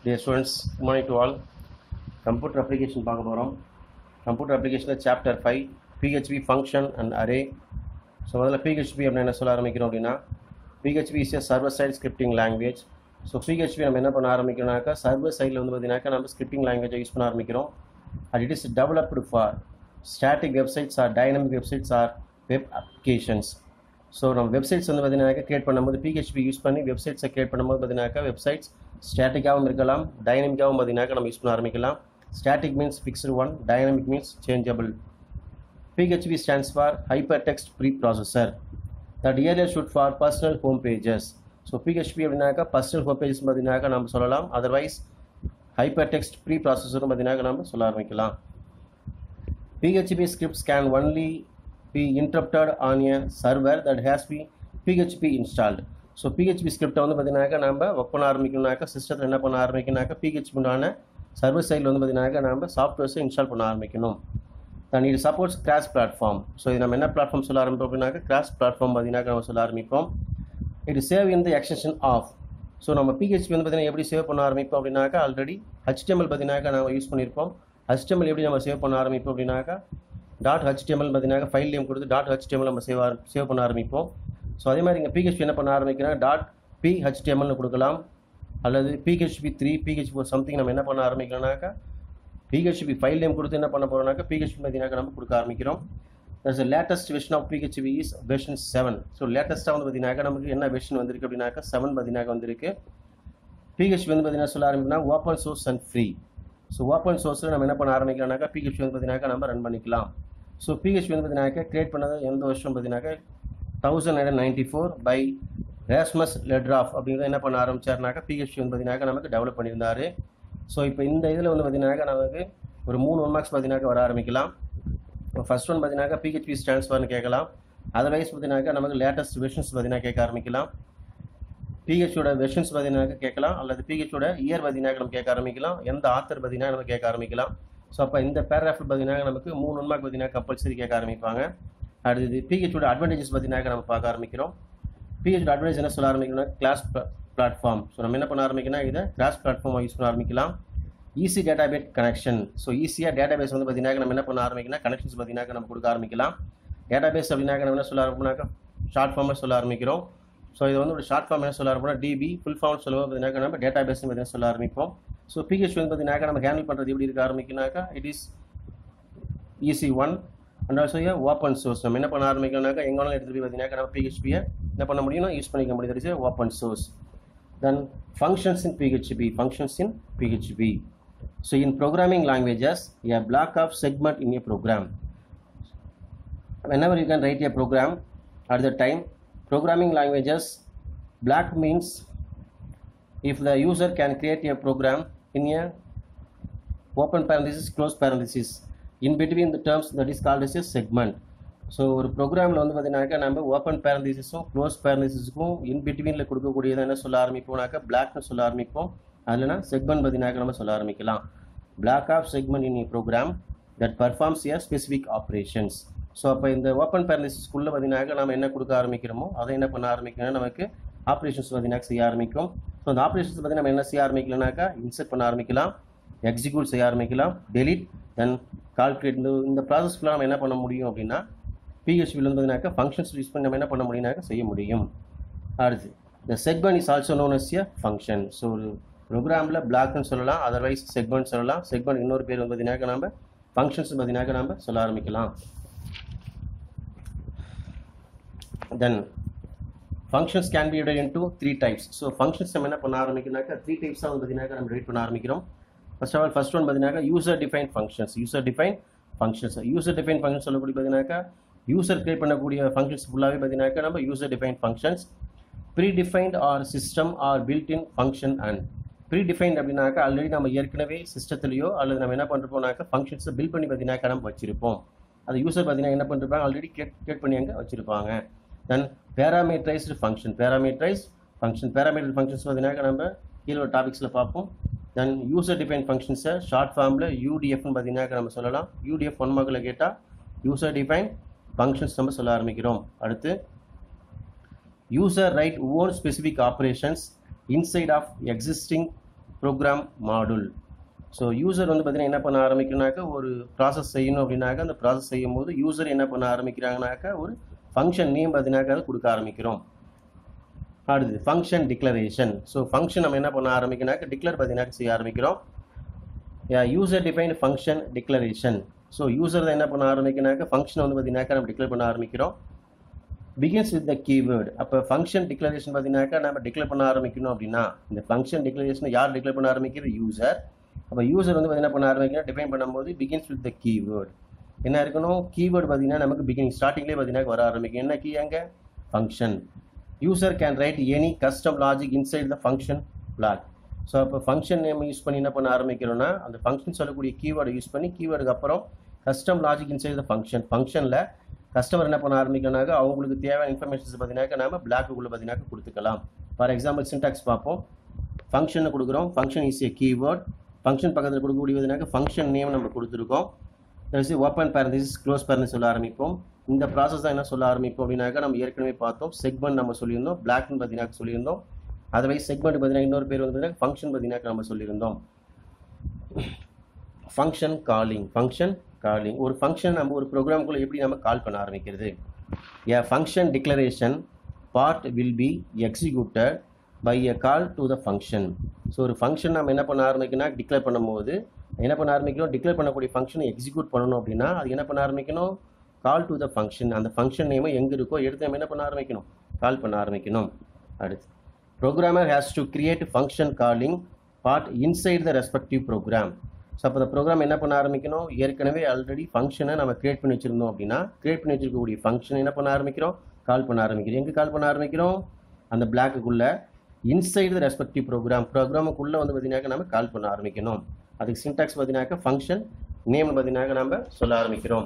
Dear students, good morning to all. Computer application பார்க்க போகிறோம் computer அப்ளிகேஷனில் chapter five PHP function and array so முதல்ல PHP அப்படின்னு என்ன சொல்ல ஆரம்பிக்கிறோம் அப்படின்னா PHP is a server side scripting language so PHP நம்ம என்ன பண்ண ஆரம்பிக்கிறோம்னாக்கா சர்வர் சைடில் வந்து பார்த்தீங்கன்னாக்கா நம்ம ஸ்கிரிப்டிங் லாங்குவேஜை யூஸ் பண்ண ஆரம்பிக்கிறோம் and it is developed for static websites or dynamic websites or web applications so நம்ம வெப்சைட்ஸ் வந்து பார்த்தீங்கன்னாக்கா கிரியேட் பண்ணும்போது பிஹெச்பி யூஸ் பண்ணி வெப்சைட்ஸை கிரியேட் பண்ணும்போது பார்த்தீங்கன்னாக்கா வெப்சைட்ஸ் ஸ்டாட்டிக்காகவும் இருக்கலாம் டைனமிக்காகவும் பார்த்தீங்கன்னாக்கா நம்ம யூஸ் பண்ண ஆரம்பிக்கலாம் static means fixed one dynamic means changeable PHP stands for Hypertext Preprocessor that earlier should for personal home pages. So PHP அப்படின்னாக்கா பர்சனல் ஹோம் பேஜஸ் பார்த்தீங்கன்னாக்கா நம்ம சொல்லலாம் அதர்வைஸ் ஹைப்பர் டெக்ஸ்ட் ப்ரீ ப்ராசஸரும் பார்த்தீங்கன்னாக்கா நம்ம சொல்ல ஆரம்பிக்கலாம் PHP scripts can only be interrupted on a server that has been PHP installed. So PHP ஸ்கிரிப்டை வந்து பார்த்தீங்கன்னாக்கா நம்ம ஒர்க் பண்ண ஆரம்பிக்கணும்னாக்கா சிஸ்டத்தில் என்ன பண்ண ஆரம்பிக்கணும்னாக்கா PHP உண்டான சர்வர் சைடில் வந்து பார்த்தீங்கன்னாக்கா நம்ம சாஃப்ட்வேர்ஸை இன்ஸ்டால் பண்ண ஆரம்பிக்கணும் தன் இது சப்போர்ட்ஸ் கிராஸ் பிளாட்ஃபார்ம் ஸோ இது நம்ம என்ன பிளாட்ஃபார்ம் சொல்ல ஆரம்பிப்போம் அப்படின்னாக்கா கிராஸ் பிளாட்ஃபார்ம் பார்த்தீங்கன்னாக்கா நம்ம சொல்ல ஆரம்பிப்போம் இது save in the extension of so நம்ம பிஹெச்பி வந்து பார்த்தீங்கன்னா எப்படி சேவ் பண்ண ஆரம்பிப்போம் அப்படின்னாக்கா ஆல்ரெடி ஹச்டிஎம்எல் பார்த்தீங்கன்னாக்கா நம்ம யூஸ் பண்ணியிருப்போம் ஹச்டிஎம்எல் எப்படி நம்ம சேவ் பண்ண ஆரம்பிப்போம் அப்படின்னாக்கா டாட் ஹச்டிஎம்எல் பார்த்தீங்கன்னா ஃபைல் நேம் கொடுத்து டாட் ஹச்டிஎம்எல் நம்ம சேவ் சேவ் பண்ண ஆரம்பிப்போம் ஸோ அதே மாதிரி இங்கே பிஹெச்பி என்ன பண்ண ஆரம்பிக்கிறோம் டாட் பி ஹச்டிஎம்எல்னு கொடுக்கலாம் அல்லது பிஹெச்பி த்ரீ பிஹெச்பி சம்திங் நம்ம என்ன பண்ண ஆரம்பிக்கிறோம்னாக்கா பிஹெச்பி ஃபைல் நேம் கொடுத்து என்ன பண்ண போகிறோம்னாக்கா பிஹெச்பி பார்த்தீங்கன்னா நம்ம கொடுக்க ஆரம்பிக்கிறோம் that's latest version of PHP is version seven so லேட்டஸ்ட்டாக வந்து பார்த்தீங்கன்னாக்கா நமக்கு என்ன வெர்ஷன் வந்திருக்கு அப்படின்னாக்கா செவன் பார்த்தீங்கன்னா வந்திருக்கு பிஹெச்பி வந்து பார்த்தீங்கன்னா சொல்ல ஆரம்பிக்கணும் open source and free so open சோர்ஸில் நம்ம என்ன பண்ண ஆரம்பிக்கலாம்னாக்கா பிஹெச்பி வந்து பார்த்தீங்கன்னா நம்ம ரன் பண்ணிக்கலாம் ஸோ பிஹெச்பி வந்து பார்த்தீங்கன்னாக்கா கிரியேட் பண்ணது எந்த வருஷம் பார்த்தீங்கன்னாக்கா thousand nine ninety four by Rasmus Lerdorf அப்படிங்கிறத என்ன பண்ண ஆரம்பிச்சாருனாக்கா பிஹெச்பி வந்து பார்த்தீங்கன்னா நமக்கு டெவலப் பண்ணியிருந்தாரு ஸோ இப்போ இந்த இதில் வந்து பார்த்தீங்கன்னாக்கா நமக்கு ஒரு மூணு ஒன் மார்க்ஸ் பார்த்தீங்கன்னாக்கா வர ஆரம்பிக்கலாம் இப்போ ஃபர்ஸ்ட் ஒன் பார்த்தீங்கன்னாக்கா பிஹெச்பி ட்ரான்ஸ்ஃபர்னு கேட்கலாம் அதர்வைஸ் பார்த்தீங்கன்னாக்கா நமக்கு லேட்டஸ்ட் வெர்ஷன்ஸ் பார்த்தீங்கன்னா கேட்க ஆரம்பிக்கலாம் பிஹெச்சோட வெர்ஷன்ஸ் பார்த்தீங்கன்னாக்கா கேட்கலாம் அல்லது பிஹெச்சோட இயர் பார்த்தீங்கன்னா நம்ம கேட்க ஆரம்பிக்கலாம் எந்த ஆத்தர் பார்த்தீங்கன்னா நம்ம கேட்க ஆரம்பிக்கலாம் ஸோ அப்போ இந்த பேராகிராஃப் பார்த்தீங்கன்னா நமக்கு மூணு ஒன் மார்க் பார்த்தீங்கன்னா கம்பல்சரி கேட்க ஆரம்பிப்பாங்க அடுத்தது பிஹெச்சோட அட்வான்டேஜஸ் பார்த்தீங்கன்னா நம்ம பார்க்க ஆரம்பிக்கிறோம் பிஹெச்சோட அட்வான்டேஜ் என்ன சொல்ல ஆரம்பிக்கணும்னா கிளாஸ் பிளாட்ஃபார்ம் ஸோ நம்ம என்ன பண்ண ஆரம்பிக்கணும் இதை கிராஸ் பிளாட்ஃபார்மாக யூஸ் பண்ண ஆரம்பிக்கலாம் ஈஸி டேட்டாபேஸ் கனெக்ஷன் ஸோ ஈஸியாக டேட்டாபேஸ் வந்து பார்த்தீங்கன்னா நம்ம என்ன பண்ண ஆரம்பிக்கலாம் கனெக்ஷன்ஸ் பார்த்தீங்கன்னா நம்ம கொடுக்க ஆரம்பிக்கலாம் டேட்டாபேஸ் அப்படின்னாக்க நம்ம என்ன சொல்ல ஆரம்பிக்கணும்னாக்கா ஷார்ட் ஃபார்மாக சொல்ல ஆரம்பிக்கிறோம் ஸோ இது வந்து ஒரு ஷார்ட் ஃபார்ம் என்ன சொல்ல ஆரம்பிக்கணும் டிபி ஃபுல் ஃபார்ம் சொல்லுவோம் பார்த்தீங்கன்னா நம்ம டேட்டா பேஸ் பார்த்தீங்கன்னா சொல்ல ஆரம்பிப்போம் ஸோ பிஹெச் வந்து பார்த்தீங்கன்னா நம்ம ஹேண்டில் பண்ணுறது எப்படி இருக்க ஆரம்பிக்கணும்னாக்கா it is easy one and also a open source நம்ம என்ன பண்ண ஆரம்பிக்கணும்னாக்கா எங்கே வேணாலும் எடுத்துகிட்டு போய் பார்த்தீங்கன்னா நம்ம பிஹெச்பியை என்ன பண்ண முடியும் யூஸ் பண்ணிக்க முடியும் it's open source then functions in PHP functions in PHP so in programming languages a block of segment in a program whenever you can write a program at the time programming languages block means if the user can create a program in a open parenthesis close parenthesis in between the terms that is called as a segment so ஒரு ப்ரோக்ராமில் வந்து பார்த்தீங்கன்னாக்கா நம்ம open பேரந்திசிஸும் close பேரந்திசிஸுக்கும் இன் பிட்வீனில் கொடுக்கக்கூடியதை என்ன சொல்ல ஆரம்பிப்போம்னாக்கா பிளாக்னு சொல்ல ஆரம்பிப்போம் அதுலனா segment பார்த்தீங்கன்னாக்கா நம்ம சொல்ல ஆரம்பிக்கலாம் block of segment in program that performs a specific operations so அப்போ இந்த ஓப்பன் பேரந்திசிஸ்க்குள்ளே பார்த்தீங்கன்னாக்கா நம்ம என்ன கொடுக்க ஆரம்பிக்கிறோமோ அதை என்ன பண்ண ஆரம்பிக்கணும் நமக்கு ஆப்ரேஷன்ஸ் பார்த்தீங்கன்னா செய்ய ஆரம்பிக்கும் ஸோ அந்த ஆப்ரேஷன்ஸ் பற்றி நம்ம என்ன செய்ய ஆரம்பிக்கலனாக்கா இன்செர்ட் பண்ண ஆரம்பிக்கலாம் எக்ஸிக்யூட் செய்ய ஆரம்பிக்கலாம் டெலிட் தென் கால்குலேட் இந்த இந்த ப்ராசஸ் ஃபுல்லாக நம்ம என்ன பண்ண முடியும் அப்படின்னா பிஹெச்பியில் வந்து பார்த்தீங்கன்னாக்கா ஃபங்க்ஷன்ஸ் யூஸ் பண்ணி நம்ம என்ன பண்ண முடியும்னாக்கா செய்ய முடியும் அடுத்து இந்த segment is also known as a function so ஒரு ப்ரோக்ராமில் பிளாக்னு சொல்லலாம் அதர்வைஸ் செக்மெண்ட் சொல்லலாம் செக்மெண்ட் இன்னொரு பேர் வந்து பார்த்தீங்கன்னாக்கா நம்ம ஃபங்க்ஷன்ஸ் பார்த்தீங்கன்னாக்கா நம்ம சொல்ல ஆரம்பிக்கலாம் then functions can be divide into three types so functions நம்ம என்ன பண்ண ஆரம்பிக்கணும்னாக்கா த்ரீ டைப்ஸாக வந்து பார்த்தீங்கன்னாக்கா நம்ம ரைட் பண்ண ஆரம்பிக்கிறோம் first of all first one பார்த்தீங்கன்னாக்கா user define functions user define functions user define function சொல்லக்கூடிய பார்த்தீங்கன்னாக்கா யூசர் கிரியேட் பண்ணக்கூடிய ஃபங்க்ஷன்ஸ் ஃபுல்லாகவே பார்த்தீங்கன்னாக்கா நம்ம user define functions pre defined or system or built in function and pre defined அப்படின்னாக்கா already நம்ம ஏற்கனவே சிஸ்டத்துலையோ அல்லது நம்ம என்ன பண்ணுறோம்னாக்கா ஃபங்க்ஷன்ஸை பில்ட் பண்ணி பார்த்தீங்கன்னாக்கா நம்ம வச்சிருப்போம் அது யூசர் பார்த்தீங்கன்னா என்ன பண்ணிருப்பாங்க ஆல்ரெடி கிரியேட் கிரியேட் பண்ணி அங்கே வச்சிருப்பாங்க then parameterized function parameterize function parameter functions பார்த்தீங்கன்னாக்கா நம்ம கீழே ஒரு டாபிக்ஸில் பார்ப்போம் தென் யூசர் டிஃபைன் ஃபங்க்ஷன்ஸை ஷார்ட் ஃபார்மில் யூடிஎஃப்னு பார்த்தீங்கன்னா நம்ம சொல்லலாம் யூடிஎஃப் ஒன் மார்க்கில் கேட்டால் யூசர் டிஃபைன் ஃபங்க்ஷன்ஸ் நம்ம சொல்ல ஆரம்பிக்கிறோம் அடுத்து user write own specific operations inside of existing program module so user வந்து பார்த்தீங்கன்னா என்ன பண்ண ஆரம்பிக்கணும்னாக்கா ஒரு ப்ராசஸ் செய்யணும் அப்படின்னாக்கா அந்த ப்ராசஸ் செய்யும் போது யூசர் என்ன பண்ண ஆரம்பிக்கிறாங்கனாக்கா ஒரு ஃபங்க்ஷன் நேம் பார்த்தீங்கன்னாக்கா அதை கொடுக்க ஆரம்பிக்கிறோம் அடுத்து ஃபங்க்ஷன் டிக்ளரேஷன் ஸோ ஃபங்க்ஷன் நம்ம என்ன பண்ண ஆரம்பிக்கணும்னாக்கா டிக்ளேர் பார்த்தீங்கன்னா செய்ய ஆரம்பிக்கிறோம் user define function declaration so user தான் என்ன பண்ண ஆரம்பிக்கணும்னாக்கா ஃபங்க்ஷன் வந்து பார்த்தீங்கன்னாக்கா நம்ம டிக்ளேர் பண்ண ஆரம்பிக்கிறோம் பிகின்ஸ் வித் த கீவேர்டு அப்போ ஃபங்க்ஷன் டிக்ளரேஷன் பார்த்தீங்கன்னாக்கா நம்ம டிக்ளேர் பண்ண ஆரம்பிக்கணும் அப்படின்னா இந்த ஃபங்க்ஷன் டிக்ளரேஷன் யார் டிக்ளேர் பண்ண ஆரம்பிக்கிறது யூசர் அப்போ யூசர் வந்து என்ன பண்ண ஆரம்பிக்கணும் டிஃபைன் பண்ணும்போது பிகின்ஸ் வித் த கீவேர்டு என்ன இருக்கணும் கீவேர்டு பார்த்தீங்கன்னா நமக்கு பிகினிங் ஸ்டார்டிங்லேயே பார்த்தீங்கன்னா வர ஆரம்பிக்கும் என்ன கீ அங்கே function user can write any custom logic inside the function block so அப்போ ஃபங்க்ஷன் நேம் யூஸ் பண்ணி என்ன பண்ண ஆரம்பிக்கிறோம்னா அந்த ஃபங்க்ஷன் சொல்லக்கூடிய கீவேர்டை யூஸ் பண்ணி கீவேர்டுக்கு அப்புறம் custom logic inside the function ஃபங்க்ஷனில் கஸ்டமர் என்ன பண்ண ஆரம்பிக்கணும்னாக்க அவங்களுக்கு தேவையான இன்ஃபர்மேஷன்ஸ் பார்த்தீங்கன்னாக்கா நம்ம பிளாக்குள்ளே பார்த்தீங்கன்னா கொடுத்துக்கலாம் ஃபார் எக்ஸாம்பிள் சின்டாக்ஸ் பார்ப்போம் ஃபங்க்ஷனை கொடுக்குறோம் function is a keyword function பக்கத்தில் கொடுக்கக்கூடிய பார்த்தீங்கன்னா ஃபங்க்ஷன் நேம் நம்ம கொடுத்துருக்கோம் ஓப்பன் பேரந்திஸ் க்ளோஸ் பேரந்திஸ் சொல்ல ஆரம்பிப்போம் இந்த ப்ராசஸ் தான் என்ன சொல்ல ஆரம்பிப்போம் அப்படின்னாக்கா நம்ம ஏற்கனவே பார்த்தோம் செக்மெண்ட் நம்ம சொல்லியிருந்தோம் பிளாக்னு பார்த்தீங்கன்னா சொல்லியிருந்தோம் அதர்வைஸ் செக்மெண்ட் பார்த்தீங்கன்னா இன்னொரு பேர் வந்து பார்த்தீங்கன்னா ஃபங்க்ஷன் பார்த்தீங்கன்னா நம்ம சொல்லியிருந்தோம் ஃபங்க்ஷன் காலிங் ஃபங்க்ஷன் காலிங் ஒரு ஃபங்க்ஷன் நம்ம ஒரு ப்ரோக்ராம்குள்ளே எப்படி நம்ம கால் பண்ண ஆரம்பிக்கிறது a function declaration part will be executed by a call to the function so ஒரு ஃபங்க்ஷன் நம்ம என்ன பண்ண ஆரம்பிக்கணும் டிக்ளேர் பண்ணும்போது என்ன பண்ண ஆரம்பிக்கணும் டிக்ளேர் பண்ணக்கூடிய ஃபங்க்ஷனை எக்ஸிக்யூட் பண்ணணும் அப்படின்னா அது என்ன பண்ண ஆரம்பிக்கணும் கால் டு த ஃபங்க்ஷன் அந்த ஃபங்க்ஷன் நேமை எங்கே இருக்கோ எடுத்து நம்ம என்ன பண்ண ஆரம்பிக்கணும் கால் பண்ண ஆரம்பிக்கணும் அடுத்து programmer has to create function calling part inside the respective program so அப்போ அந்த ப்ரோக்ராம் என்ன பண்ண ஆரம்பிக்கணும் ஏற்கனவே ஆல்ரெடி ஃபங்க்ஷனை நம்ம கிரியேட் பண்ணி வச்சிருந்தோம் அப்படின்னா கிரியேட் பண்ணி வச்சிருக்கக்கூடிய ஃபங்க்ஷன் என்ன பண்ண ஆரம்பிக்கிறோம் கால் பண்ண ஆரம்பிக்கிறோம் எங்கே கால் பண்ண ஆரம்பிக்கிறோம் அந்த பிளாக்குக்குள்ளே இன்சைடு த ரெஸ்பெக்டிவ் ப்ரோக்ராம் ப்ரோக்ராமுக்குள்ளே வந்து பார்த்தீங்கன்னாக்க நம்ம கால் பண்ண ஆரம்பிக்கணும் அதுக்கு சின்டாக்ஸ் பார்த்தீங்கன்னாக்கா ஃபங்க்ஷன் நேம் பார்த்தீங்கன்னாக்க நம்ம சொல்ல ஆரம்பிக்கிறோம்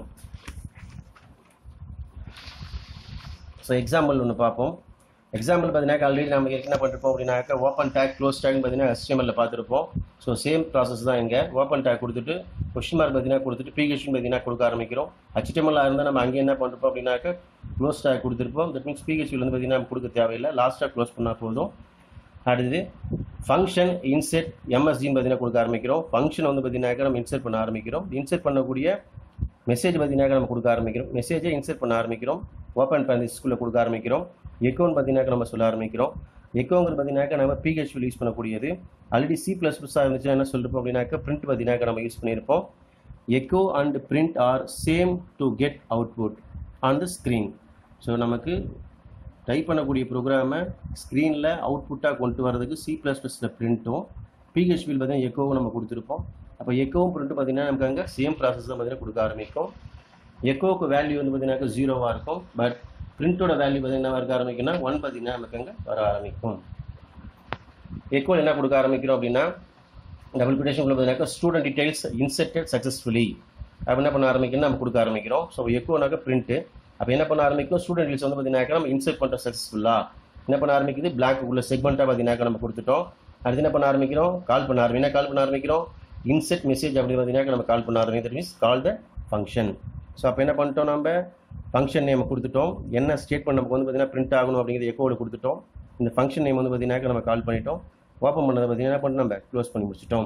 ஸோ எக்ஸாம்பிள் ஒன்று பார்ப்போம் எக்ஸாம்பிள் பார்த்தீங்கன்னா ஆல்ரெடி நம்ம என்ன பண்ணிருப்போம் அப்படின்னாக்கா ஓப்பன் டேக் க்ளோஸ் டேக் பார்த்தீங்கன்னா HTML பார்த்துருப்போம் ஸோ சேம் ப்ராசஸ் தான் இங்கே ஓப்பன் டேக் கொடுத்துட்டு கொஸ்டின் மார்க் பார்த்தீங்கன்னா கொடுத்துட்டு பிஹெச்டி பார்த்தீங்கன்னா கொடுக்க ஆரம்பிக்கிறோம் HTML இருந்தால் நம்ம அங்கே என்ன பண்ணிருப்போம் அப்படின்னாக்கா க்ளோஸ் டேக் கொடுத்துருப்போம் தட் மீன்ஸ் பிஹெச்டியில் வந்து பார்த்தீங்கன்னா நம்ம கொடுக்க தேவையில்லை லாஸ்ட்டாக க்ளோஸ் பண்ணால் போதும் அடுத்தது ஃபங்க்ஷன் இன்செட் எம்எஸ்டின்னு பார்த்தீங்கன்னா கொடுக்க ஆரம்பிக்கிறோம் ஃபங்க்ஷன் வந்து பார்த்தீங்கன்னாக்கா நம்ம இன்செர்ட் பண்ண ஆரம்பிக்கிறோம் இன்செர்ட் பண்ணக்கூடிய மெசேஜ் பார்த்தீங்கன்னாக்கா நம்ம கொடுக்க ஆரம்பிக்கிறோம் மெசேஜை இன்செர்ட் பண்ண ஆரம்பிக்கிறோம் ஓப்பன் பண்ணி ஸ்கூலில் கொடுக்க ஆரம்பிக்கிறோம் எக்கோன்னு பார்த்தீங்கன்னாக்கா நம்ம சொல்ல ஆரம்பிக்கிறோம் எக்கோங்கிறது பார்த்தீங்கன்னாக்கா நம்ம பிஹெச்பியில் யூஸ் பண்ணக்கூடியது ஆல்ரெடி சி ப்ளஸ் ப்ளஸ்ஸாக இருந்துச்சுன்னா என்ன சொல்லிருப்போம் அப்படின்னாக்கா பிரிண்ட் பார்த்தீங்கன்னாக்கா நம்ம யூஸ் பண்ணியிருப்போம் echo and print are same to get output on the screen so நமக்கு டைப் பண்ணக்கூடிய ப்ரோக்ராமை ஸ்க்ரீனில் அவுட்புட்டாக கொண்டு வரதுக்கு சி ப்ளஸ் ப்ளஸில் பிரிண்ட்டும் பிஹெச்பியில் பார்த்தீங்கன்னா எக்கோவும் நம்ம கொடுத்துருப்போம் அப்போ எக்கோவும் பிரிண்ட்டும் பார்த்தீங்கன்னா நமக்கு அங்கே சேம் ப்ராசஸ் தான் பார்த்தீங்கன்னா கொடுக்க ஆரம்பிக்கும் எக்கோவுக்கு வேல்யூ வந்து பார்த்தீங்கன்னா ஜீரோவாக இருக்கும் பட் பிரிண்ட்டோட வேல்யூ பார்த்தீங்கன்னா இருக்க ஆரம்பிக்கும்னா ஒன் பார்த்தீங்கன்னா நமக்கு அங்கே வர ஆரம்பிக்கும் எக்கோவில் என்ன கொடுக்க ஆரம்பிக்கிறோம் அப்படின்னா டபுள் பிடேஷன் பார்த்தீங்கன்னா ஸ்டூடெண்ட் டீடைல்ஸ் இன்செர்டட் சக்ஸஸ்ஃபுல்லி அப்போ என்ன பண்ண ஆரம்பிக்கணும் நம்ம கொடுக்க ஆரம்பிக்கிறோம் ஸோ எக்கோனாக்க பிரிண்ட்டு அப்போ என்ன பண்ண ஆரம்பிக்கும் ஸ்டூடெண்ட் டீல்ஸ் வந்து பார்த்தீங்கன்னா நம்ம இன்செர்ட் பண்ணுறோம் சக்ஸஸ்ஃபுல்லாக என்ன பண்ண ஆரம்பிக்குது பிளாக் உள்ள செக்மெண்ட்டாக பார்த்தீங்கன்னா நம்ம கொடுத்துட்டோம் அடுத்து என்ன பண்ண ஆரம்பிக்கிறோம் கால் பண்ண ஆரம்பி என்ன கால் பண்ண ஆரம்பிக்கிறோம் இன்செட் மெசேஜ் அப்படி பார்த்தீங்கன்னா நம்ம கால் பண்ண ஆரம்பிக்கிறது means call the function so அப்போ என்ன பண்ணிட்டோம் நம்ம ஃபங்க்ஷன் நேம் கொடுத்துட்டோம் என்ன ஸ்டேட்மெண்ட் நமக்கு வந்து பார்த்தீங்கன்னா பிரிண்ட் ஆகணும் அப்படிங்கிறது எக்கோடு கொடுத்துட்டோம் இந்த ஃபங்க்ஷன் நேம் வந்து பார்த்தீங்கன்னா நம்ம கால் பண்ணிட்டோம் ஓப்பன் பண்ணதை பார்த்தீங்கன்னா என்ன பண்ணி நம்ம க்ளோஸ் பண்ணி முடிச்சிட்டோம்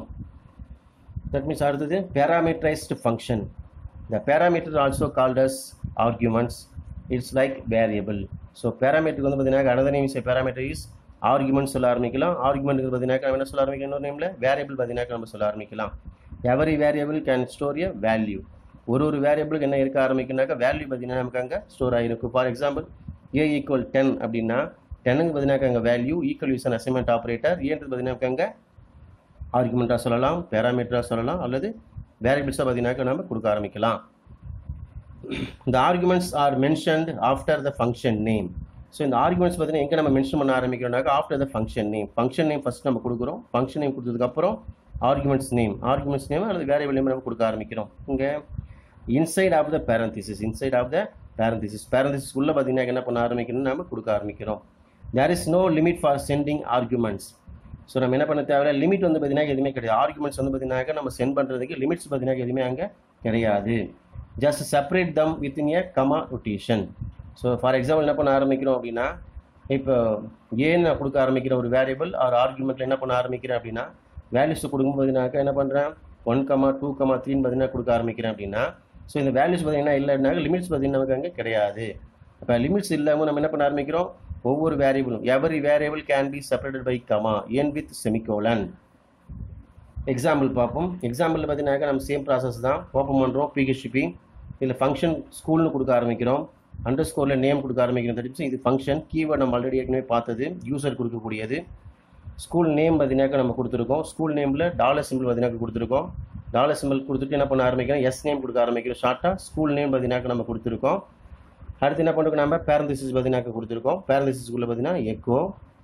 தட் மீன்ஸ் அடுத்தது parameterized function the parameter also called as arguments it's like variable so பேராமீட்டருக்கு வந்து பார்த்தீங்கன்னா another name is parameter is argument சொல்ல ஆரம்பிக்கலாம் ஆர்குமெண்ட்டுக்கு பார்த்தீங்கன்னா என்ன சொல்ல ஆரம்பிக்கலாம் இன்னொரு நேமில் வேரியபிள் பார்த்தீங்கன்னா நம்ம சொல்ல ஆரம்பிக்கலாம் every variable can store a value ஒரு ஒரு வேரியபிளுக்கு என்ன இருக்க ஆரம்பிக்குனாக்கா வேல்யூ பார்த்தீங்கன்னா நமக்கு அங்கே ஸ்டோர் ஆகிருக்கும் for example a equal ten அப்படின்னா டென்னுக்கு பார்த்தீங்கன்னா அங்கே value equal use an assignment operator ஏன்றது பார்த்தீங்கன்னா நமக்கு அங்கே ஆர்குமெண்ட்டாக சொல்லலாம் பேராமீட்டராக சொல்லலாம் அல்லது வேரியபிள்ஸாக பார்த்தீங்கன்னாக்கா நம்ம கொடுக்க ஆரம்பிக்கலாம் இந்த arguments are mentioned after the function name so இந்த ஆர்குமெண்ட்ஸ் பார்த்தீங்கன்னா எங்கே நம்ம மென்ஷன் பண்ண ஆரம்பிக்கிறோம்னாக்கா after the function name function name first நம்ம கொடுக்குறோம் ஃபங்க்ஷன் நேம் கொடுத்ததுக்கப்புறம் ஆர்குமெண்ட்ஸ் நேம் ஆர்குமெண்ட்ஸ் நேம் அல்லது வேரியபிள் நேம் நம்ம கொடுக்க ஆரம்பிக்கிறோம் இங்கே inside of the parenthesis inside of the parenthesis parenthesis உள்ள பார்த்தீங்கன்னா என்ன பண்ண ஆரம்பிக்கணும்னு நம்ம கொடுக்க ஆரம்பிக்கிறோம் there is no limit for sending arguments so நம்ம என்ன பண்ண தேவையில்ல லிமிட் வந்து பார்த்தீங்கன்னா எதுவுமே கிடையாது ஆர்குமெண்ட்ஸ் வந்து பார்த்தீங்கன்னா நம்ம சென்ட் பண்ணுறதுக்கு லிமிட்ஸ் பார்த்தீங்கன்னா எதுவுமே அங்கே கிடையாது just separate them within a comma rotation so for example என்ன பண்ண ஆரம்பிக்கிறோம் அப்படின்னா இப்போ ஏன் நான் கொடுக்க ஆரம்பிக்கிற ஒரு வேரியபிள் ஆர் ஆர்குமெண்ட்டில் என்ன பண்ண ஆரம்பிக்கிறேன் அப்படின்னா வேல்யூஸ் கொடுக்கும்போது பார்த்தீங்கன்னாக்கா என்ன பண்ணுறேன் ஒன் கமா டூ கமா த்ரீன்னு பார்த்தீங்கன்னா கொடுக்க ஆரம்பிக்கிறேன் அப்படின்னா ஸோ இந்த வேல்யூஸ் பார்த்தீங்கன்னா இல்லைனாக்க லிமிட்ஸ் பார்த்தீங்கன்னா நமக்கு அங்கே கிடையாது அப்போ லிமிட்ஸ் இல்லாமல் நம்ம என்ன பண்ண ஆரம்பிக்கிறோம் ஒவ்வொரு வேரியபிளும் every variable can be separated by comma and with semicolon example பார்ப்போம் எக்ஸாம்பிள் பார்த்தீங்கன்னாக்கா நம்ம சேம் ப்ராசஸ் தான் ஓப்பன் பண்ணுறோம் பிஹெச்பி இதில் ஃபங்க்ஷன் ஸ்கூல்னு கொடுக்க ஆரம்பிக்கிறோம் அண்டர் ஸ்கோரில் நேம் கொடுக்க ஆரம்பிக்கிறோம் தெரிஞ்சு இது ஃபங்க்ஷன் கீவேர்ட் நம்ம ஆல்ரெடி ஏற்கனவே பார்த்தது யூசர் கொடுக்கக்கூடியது ஸ்கூல் நேம் பார்த்தீங்கன்னாக்கா நம்ம கொடுத்துருக்கோம் ஸ்கூல் நேமில் டாலர் சிம்பிள் பார்த்தீங்கன்னா கொடுத்துருக்கோம் டாலர் சிம்பிள் கொடுத்துட்டு என்ன பண்ண ஆரம்பிக்கிறோம் எஸ் நேம் கொடுக்க ஆரம்பிக்கிறோம் ஷார்ட்டாக ஸ்கூல் நேம் பார்த்தீங்கன்னாக்கா நம்ம கொடுத்துருக்கோம் அடுத்து என்ன பண்ணுறோம் நம்ம பேரந்திசிஸ் பார்த்தீங்கன்னாக்கா கொடுத்துருக்கோம் பேரந்திசிஸ்குள்ளே பார்த்தீங்கன்னா echo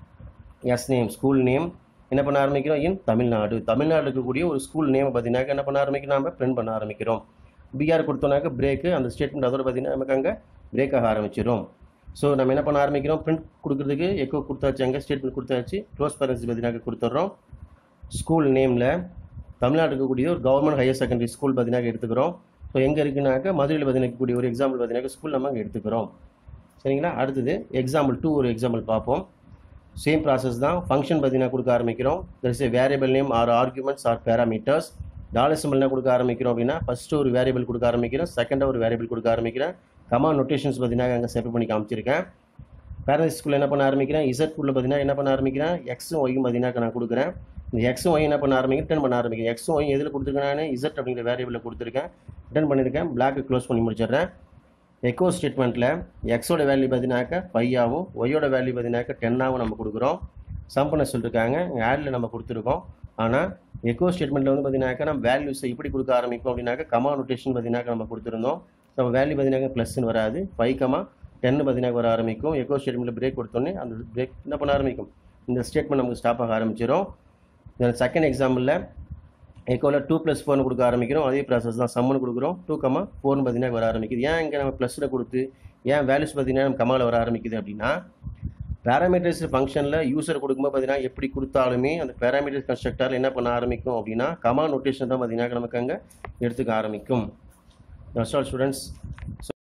S name school name என்ன பண்ண ஆரம்பிக்கிறோம் இன் தமிழ்நாடு தமிழ்நாடு இருக்கக்கூடிய ஒரு ஸ்கூல் நேம் பார்த்தீங்கன்னாக்கா என்ன பண்ண ஆரம்பிக்கிறோம் நம்ம பிரிண்ட் பண்ண ஆரம்பிக்கிறோம் பிஆர் கொடுத்தோம்னாக்க பிரேக்கு அந்த ஸ்டேட்மெண்ட் அதோட பார்த்தீங்கன்னா நமக்கு அங்கே பிரேக் ஆக ஆரம்பிச்சிடும் ஸோ நம்ம என்ன பண்ண ஆரம்பிக்கிறோம் பிரிண்ட் கொடுக்குறதுக்கு எக்கோ கொடுத்தாச்சு அங்கே ஸ்டேட்மெண்ட் கொடுத்தாச்சு க்ளோஸ் பேரன்ஸ் பார்த்தீங்கன்னா கொடுத்துட்றோம் ஸ்கூல் நேமில் தமிழ்நாடு இருக்கக்கூடிய ஒரு கவர்மெண்ட் ஹையர் செகண்டரி ஸ்கூல் பார்த்தீங்கன்னா எடுத்துக்கிறோம் ஸோ எங்கே இருக்குனாக்கா மதுரையில் பார்த்தீங்கன்னா இருக்கக்கூடிய ஒரு எக்ஸாம்பிள் பார்த்தீங்கன்னா ஸ்கூல் நம்ம அங்கே எடுத்துக்கிறோம் சரிங்களா அடுத்தது எக்ஸாம்பிள் டூ ஒரு எக்ஸாம்பிள் பார்ப்போம் சேம் ப்ராசஸ் தான் ஃபங்க்ஷன் பார்த்தீங்கன்னா கொடுக்க ஆரம்பிக்கிறோம் there is a variable name or arguments or parameters dollar சிம்பிள்னா கொடுக்க ஆரம்பிக்கிறோம் அப்படின்னா ஃபஸ்ட்டு ஒரு வேரியபிள் கொடுக்க ஆரம்பிக்கிறேன் செகண்டாக ஒரு வேரியபிள் கொடுக்க ஆரம்பிக்கிறேன் கமா நொட்டேஷன்ஸ் பார்த்தீங்கன்னா அங்கே செப்பரேட் பண்ணி காமிச்சிருக்கேன் பேரண்ட்ஸ் ஸ்கூலில் என்ன பண்ண ஆரம்பிக்கிறேன் இசட் குள்ள பார்த்தீங்கன்னா என்ன பண்ண ஆரம்பிக்கிறேன் எக்ஸும் ஒய்யும் பார்த்தீங்கன்னா நான் கொடுக்குறேன் இந்த எக்ஸும் ஒய் என்ன பண்ண ஆரம்பிக்கிறேன் ரிட்டர்ன் பண்ண ஆரம்பிக்கிறேன் எக்ஸும் ஒய் எதில் கொடுத்துருக்கேன் நான் இசட் அப்படிங்கிற வேரியபிளில் கொடுத்துருக்கேன் ரிட்டர்ன் பண்ணியிருக்கேன் பிளாக்கு க்ளோஸ் பண்ணி முடிச்சிடுறேன் எக்கோ ஸ்டேட்மெண்ட்டில் எக்ஸோட வேல்யூ பார்த்தீங்கன்னாக்கா ஃபையாகவும் ஒய்யோட வேல்யூ பார்த்தீங்கன்னாக்கா டென்னாகவும் நம்ம கொடுக்குறோம் சம் பண்ண சொல்லியிருக்காங்க ஆடில் நம்ம கொடுத்துருக்கோம் ஆனால் எக்கோ ஸ்டேட்மெண்ட்டில் வந்து பார்த்தீங்கன்னாக்கா நம்ம வேல்யூஸை எப்படி கொடுக்க ஆரம்பிக்கும் அப்படின்னாக்கா கமா நோட்டேஷன் பார்த்தீங்கன்னாக்கா நம்ம கொடுத்துருந்தோம் நம்ம வேல்யூ பார்த்தீங்கன்னா ப்ளஸ்ன்னு வராது ஃபைவ் கமா டென்னு பார்த்தீங்கன்னா வர ஆரம்பிக்கும் எக்கோ ஸ்டேட்மெண்ட்டில் பிரேக் கொடுத்தோன்னே அந்த பிரேக் என்ன பண்ண ஆரம்பிக்கும் இந்த ஸ்டேட்மெண்ட் நமக்கு ஸ்டாப் ஆக ஆரம்பிச்சிடும் இதில் செகண்ட் எக்ஸாம்பிளில் எக்கோவில் டூ ப்ளஸ் ஃபோர்னு கொடுக்க ஆரம்பிக்கிறோம் அதே ப்ராசஸ் தான் சம்முன்னு கொடுக்குறோம் டூ கமா ஃபோர்னு பார்த்தீங்கன்னா வர ஆரம்பிக்குது ஏன் இங்கே நம்ம ப்ளஸில் கொடுத்து ஏன் வேல்யூஸ் பார்த்தீங்கன்னா நம்ம கமாவில் வர ஆரம்பிக்குது அப்படின்னா பேராமீட்டர்ஸ் ஃபங்க்ஷனில் யூசர் கொடுக்கும்போது பார்த்தீங்கன்னா எப்படி கொடுத்தாலுமே அந்த பேராமீட்டர்ஸ் கன்ஸ்ட்ரக்டர் என்ன பண்ண ஆரம்பிக்கும் அப்படின்னா கமா நோட்டேஷன் தான் பார்த்தீங்கன்னா நமக்கு அங்கே எடுத்துக்க ஆரம்பிக்கும் தட்ஸ் ஆல் ஸ்டூடெண்ட்ஸ் ஸோ